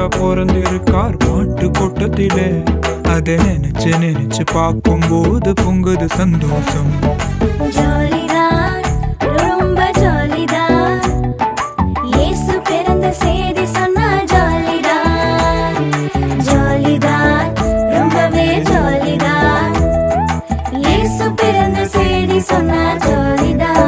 பிறந்திருக்கார் மாட்டு கொட்டத்திலே அதை நினைச்சு நினைச்சு பார்க்கும்போது பொங்குது சந்தோஷம் ஜாலிதான் ரொம்ப ஜாலிதான் இயேசு பிறந்த செய்தி சொன்னா ஜாலிதான் ஜாலிதான் ரொம்பவே ஜாலிதான் இயேசு பிறந்த செய்தி சொன்னா ஜாலிதான்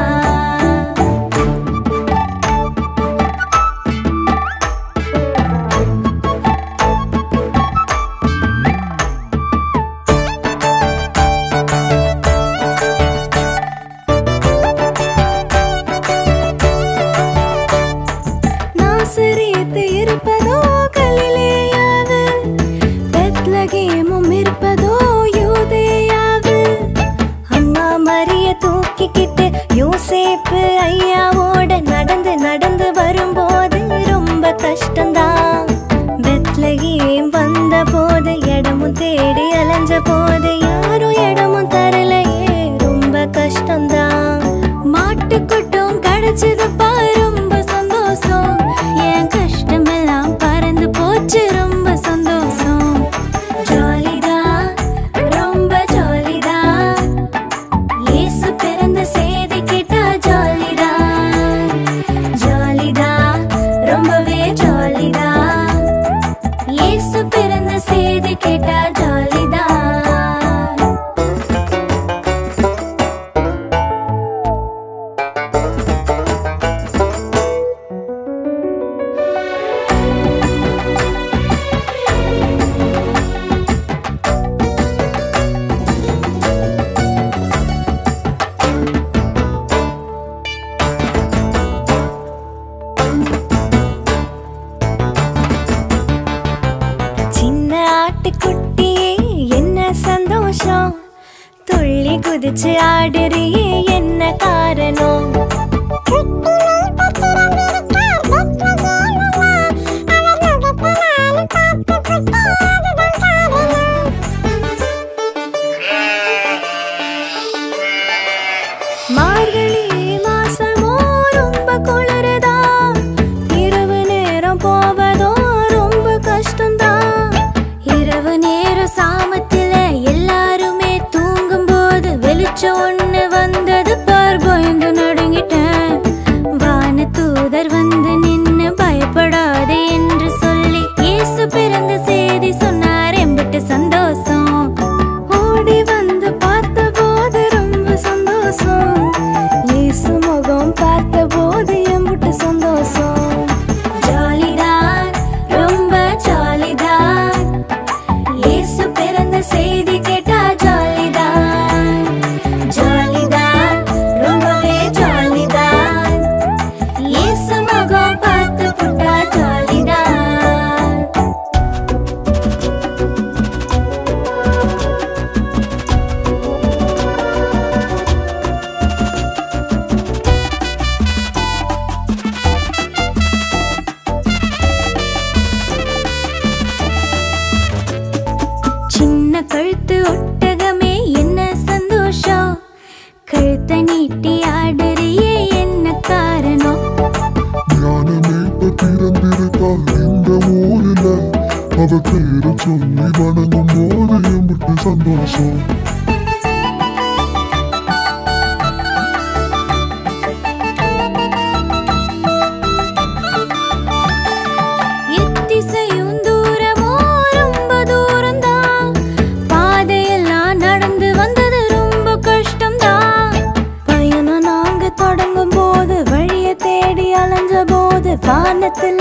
நாசரேத்து இருப்பதோ கலிலேயாவு பெத்லகேமும் இருப்பதோ யூதேயாவு அம்மா மரிய தூக்கிக்கிட்டு யோசேப்பு ஐயாவோட நடந்து நடந்து வரும்போது ரொம்ப கஷ்டம்தான் பெத்லகேம் வந்த போது இடமும் தேடி அலைஞ்ச போது யாரும் இடமும் தரலையே ரொம்ப கஷ்டம்தான் மாட்டுக்குட்டும் கிடைச்சதுப்பா ரொம்ப சந்தோஷம் என் கஷ்டமெல்லாம் பறந்து போச்சு ரொம்ப சந்தோஷம் ஜாலிதான் ரொம்ப ஜாலிதான் இயேசு பிறந்த செய்தி கேட்டா ஜாலிதான் ஜாலிதான் ரொம்பவே ஜாலிதான் இயேசு பிறந்த செய்தி கேட்டா ஜாலிதான் சின்ன ஆட்டுக்குட்டியே என்ன சந்தோஷம் துள்ளி குதிச்சு ஆடுறியே என்ன காரணம் மார்கழி மாசமோ ரொம்ப குளிருதா இரவு நேரம் போவதோ ரொம்ப கஷ்டம்தான் இரவு நேர சாமத்தில எல்லாருமே தூங்கும்போது வெளிச்சம் ஒண்ணு வந்தது பார் பயந்து நடுங்கிட்டேன் வான தூதர் வந்து நின்னு பயப்படாதே என்று சொல்லி இயேசு பிறந்த செய்தி சொன்னார் எம்பிட்டு சந்தோஷம் ஓடி வந்து பார்த்த போது ரொம்ப சந்தோஷம் இயேசு முகம் பார்த்த போது எம்பிட்டு சந்தோஷம் ஜாலிதான் ரொம்ப ஜாலிதான் இயேசு பிறந்த செய்தி கேட்டா ஜாலிதான் ஜாலிதான் ரொம்பவே ஜாலிதான் இயேசு முகம் பார்த்து புட்டா ஜாலிதான் சின்ன கழுத்து ஒட்டகமே என்ன சந்தோஷம் கழுத்தை நீட்டி ஆடுறியே என்ன காரணம் ஞானமே இப்ப பிறந்திருக்காள் இந்த ஊரில் அவ பேரு சொல்லி வணங்கும் போது எம்பிட்டு சந்தோஷம் எத்திசையும் தூரமோ ரொம்ப தூரம்தான் பாதையெல்லாம் நடந்து வந்தது ரொம்ப கஷ்டம்தான் பயணம் நாங்க தொடங்கும் போது வழிய தேடி அலைஞ்ச போது வானத்துல